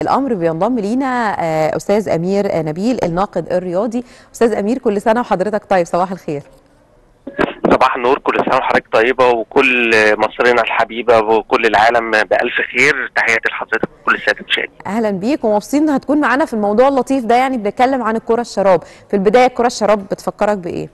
الامر بينضم لينا آه، استاذ امير آه، نبيل الناقد الرياضي استاذ امير كل سنه وحضرتك طيب صباح الخير صباح النور كل سنه وحضرتك طيبه وكل مصرنا الحبيبه وكل العالم بالف خير تحياتي لحضرتك وكل الساده المشاهدين اهلا بيك ومبسوطين هتكون معانا في الموضوع اللطيف ده يعني بنتكلم عن الكره الشراب في البدايه الكره الشراب بتفكرك بايه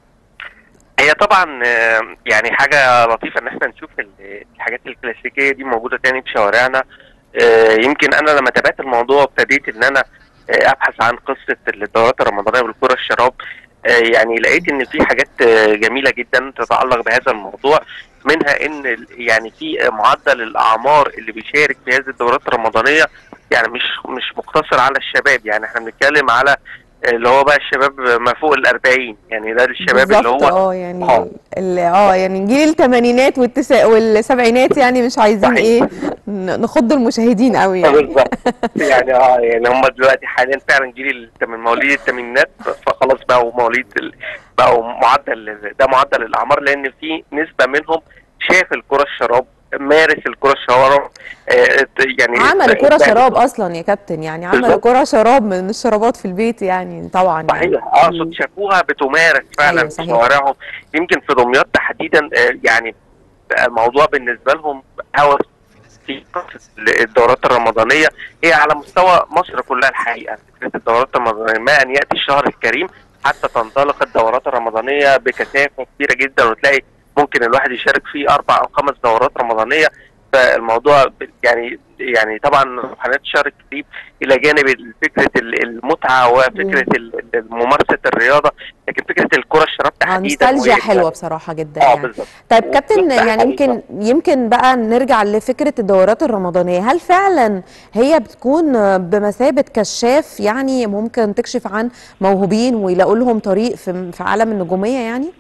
هي طبعا آه، يعني حاجه لطيفه ان احنا نشوف ال- الحاجات الكلاسيكيه دي موجوده تاني في شوارعنا آه، يمكن انا لما تابعت الموضوع ابتديت ان انا آه، ابحث عن قصه الدورات الرمضانيه بالكره الشراب آه، يعني لقيت ان في حاجات آه، جميله جدا تتعلق بهذا الموضوع منها ان ال- يعني في آه، معدل الاعمار اللي بيشارك في هذه الدورات الرمضانيه يعني مش مش مقتصر على الشباب يعني احنا بنتكلم على اللي هو بقى الشباب ما فوق ال 40 يعني ده الشباب اللي بالظبط، هو اه يعني آه. ال- اه يعني جيل الثمانينات والتسع والسبعينات يعني مش عايزين صحيح. ايه ن- نخض المشاهدين قوي يعني بالظبط يعني اه يعني هم دلوقتي حاليا فعلا جيل التم- مواليد الثمانينات فخلاص بقوا مواليد ال... بقوا معدل ده معدل الاعمار لان في نسبه منهم شاف الكره الشراب مارس الكره الشراب آه يعني عملوا كرة يعني شراب اصلا يا كابتن يعني عملوا بالظبط. كرة شراب من الشرابات في البيت يعني طبعا يعني. صحيح اقصد شافوها بتمارس فعلا أيوة، في صحيح. شوارعهم يمكن في دمياط تحديدا آه، يعني بقى الموضوع بالنسبه لهم هوس في قصه الدورات الرمضانيه هي على مستوى مصر كلها الحقيقه فكره الدورات الرمضانيه ما ان ياتي الشهر الكريم حتى تنطلق الدورات الرمضانيه بكثافه كبيره جدا وتلاقي ممكن الواحد يشارك في اربع او خمس دورات رمضانيه فالموضوع ب- يعني يعني طبعا روحانيات الشهر الكريم الى جانب فكره ال- المتعه وفكره ال- ال- ممارسه الرياضه لكن فكره الكره الشراب اه تحديدا نوستالجيا وهي- حلوه بصراحه جدا اه يعني بالظبط طيب كابتن بالظبط، يعني حقيقة. يمكن يمكن بقى نرجع لفكره الدورات الرمضانيه هل فعلا هي بتكون بمثابه كشاف يعني ممكن تكشف عن موهوبين ويلاقوا لهم طريق في في عالم النجوميه يعني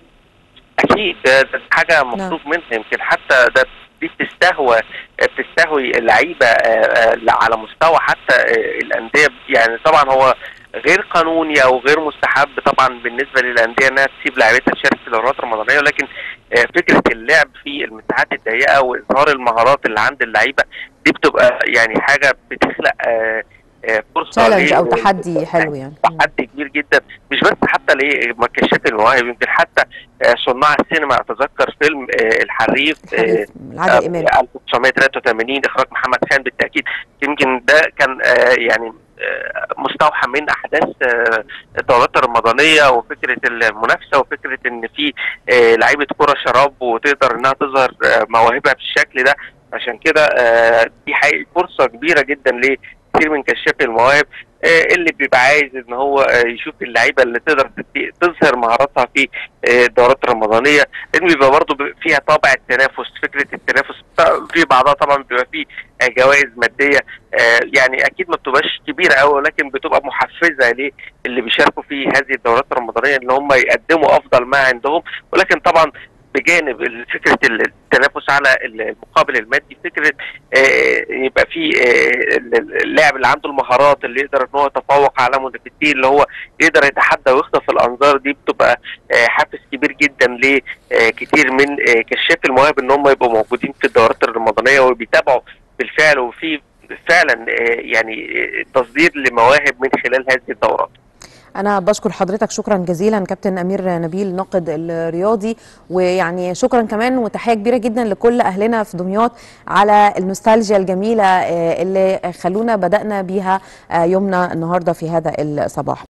اكيد ده, ده حاجه مطلوب منها يمكن حتى ده دي بتستهوى بتستهوي اللعيبه آه، آه، على مستوى حتى آه، الانديه يعني طبعا هو غير قانوني او غير مستحب طبعا بالنسبه للانديه انها تسيب لعيبتها تشارك في الدورات الرمضانيه ولكن آه، فكره اللعب في المساحات الضيقه واظهار المهارات اللي عند اللعيبه دي بتبقى يعني حاجه بتخلق آه، آه، فرصه تشالنج ليه- او تحدي حلو يعني تحدي كبير جدا مش بس حتى لكشاف المواهب يمكن حتى آه، صناع السينما اتذكر فيلم آه، الحريف آه، حريف عادل امام آه، 1983 اخراج محمد خان بالتاكيد يمكن ده كان آه، يعني آه، مستوحى من احداث آه، الدورات الرمضانيه وفكره المنافسه وفكره ان في آه، لعيبه كره شراب وتقدر انها تظهر آه، مواهبها بالشكل ده عشان كده آه، دي حقيقة فرصه كبيره جدا لكثير من كشافي المواهب آه، اللي بيبقى عايز ان هو آه، يشوف اللعيبه اللي تقدر تت- تظهر مهاراتها في آه، الدورات الرمضانيه لان بيبقى برضه بيبقى فيها طابع التنافس فكره التنافس ط- في بعضها طبعا بيبقى فيه آه، جوائز ماديه آه، يعني اكيد ما بتبقاش كبيره قوي ولكن بتبقى محفزه للي بيشاركوا في هذه الدورات الرمضانيه ان هم يقدموا افضل ما عندهم ولكن طبعا بجانب ال- فكره التنافس على المقابل المادي فكره آه، يبقى في آه، ال- اللاعب اللي عنده المهارات اللي يقدر ان هو يتفوق على منافسيه اللي هو يقدر يتحدى ويخطف الانظار دي بتبقى آه، حافز كبير جدا لكثير من آه، كشاف المواهب ان هم يبقوا موجودين في الدورات الرمضانيه وبيتابعوا بالفعل وفي فعلا آه، يعني آه، تصدير لمواهب من خلال هذه الدورات انا بشكر حضرتك شكرا جزيلا كابتن امير نبيل ناقد الرياضي ويعني شكرا كمان وتحيه كبيره جدا لكل اهلنا في دمياط على النوستالجيا الجميله آه، اللي خلونا بدانا بيها آه، يومنا النهارده في هذا الصباح